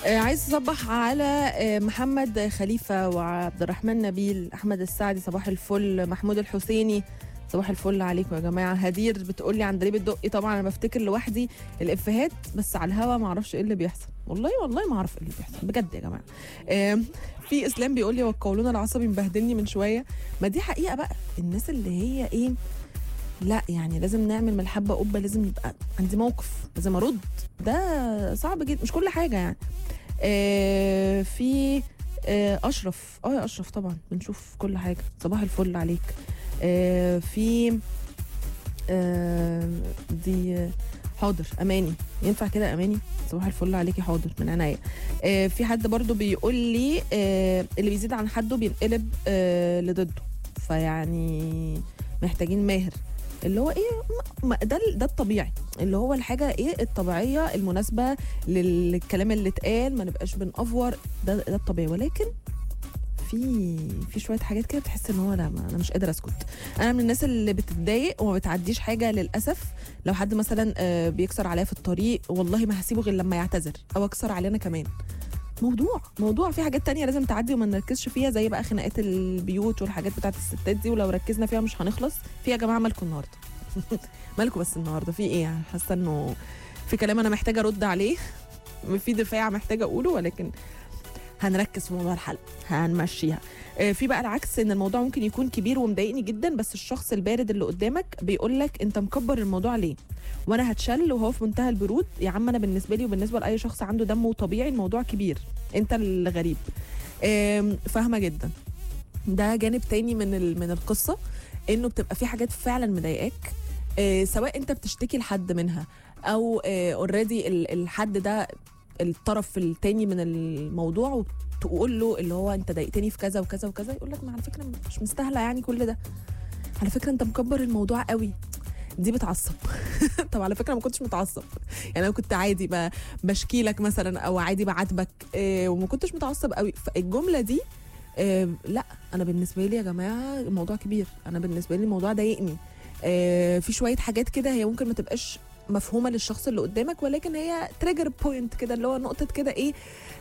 آه، عايز اصبح على آه، محمد خليفه وعبد الرحمن نبيل احمد السعدي صباح الفل محمود الحسيني صباح الفل عليكم يا جماعه هدير بتقول لي عندليب الدقي طبعا انا بفتكر لوحدي الافيهات بس على الهوا ما اعرفش ايه اللي بيحصل والله والله ما اعرف ايه اللي بيحصل بجد يا جماعه آم، في اسلام بيقول لي والقولون العصبي مبهدلني من شويه ما دي حقيقه بقى الناس اللي هي ايه لا يعني لازم نعمل من الحبه قبه لازم يبقى عندي موقف لازم ارد ده صعب جدا مش كل حاجه يعني آه في آه اشرف اه يا اشرف طبعا بنشوف كل حاجه صباح الفل عليك آه في آه دي آه، حاضر اماني ينفع كده اماني صباح الفل عليكي حاضر من عينيا آه في حد برضو بيقول لي آه اللي بيزيد عن حده بينقلب آه لضده فيعني محتاجين ماهر اللي هو ايه ما- ما- ده ده الطبيعي اللي هو الحاجه ايه الطبيعيه المناسبه للكلام اللي اتقال ما نبقاش بنأفور ده ده الطبيعي ولكن في في شويه حاجات كده بتحس ان هو لا ما انا مش قادر اسكت انا من الناس اللي بتتضايق وما بتعديش حاجه للاسف لو حد مثلا آه، بيكسر عليا في الطريق والله ما هسيبه غير لما يعتذر او اكسر علينا كمان موضوع موضوع في حاجات تانية لازم تعدي وما نركزش فيها زي بقى خناقات البيوت والحاجات بتاعت الستات دي ولو ركزنا فيها مش هنخلص في يا جماعه مالكم النهارده مالكم بس النهارده في ايه يعني حاسه انه في كلام انا محتاجه ارد عليه في دفاع محتاجه اقوله ولكن هنركز في موضوع الحلقه هنمشيها آه، في بقى العكس ان الموضوع ممكن يكون كبير ومضايقني جدا بس الشخص البارد اللي قدامك بيقول لك انت مكبر الموضوع ليه وانا هتشل وهو في منتهى البرود يا عم انا بالنسبه لي وبالنسبه لاي شخص عنده دم وطبيعي الموضوع كبير انت اللي غريب آم، فاهمه جدا ده جانب تاني من ال- من القصه انه بتبقى في حاجات فعلا مضايقاك آه، سواء انت بتشتكي لحد منها او اوريدي الحد ده الطرف التاني من الموضوع وتقول له اللي هو انت ضايقتني في كذا وكذا وكذا يقول لك ما على فكره مش مستاهله يعني كل ده على فكره انت مكبر الموضوع قوي دي بتعصب طب على فكره ما كنتش متعصب يعني انا كنت عادي ب- بشكي لك مثلا او عادي بعاتبك إيه وما كنتش متعصب قوي فالجمله دي إيه لا انا بالنسبه لي يا جماعه الموضوع كبير انا بالنسبه لي الموضوع ضايقني إيه في شويه حاجات كده هي ممكن ما تبقاش مفهومه للشخص اللي قدامك ولكن هي تريجر بوينت كده اللي هو نقطه كده ايه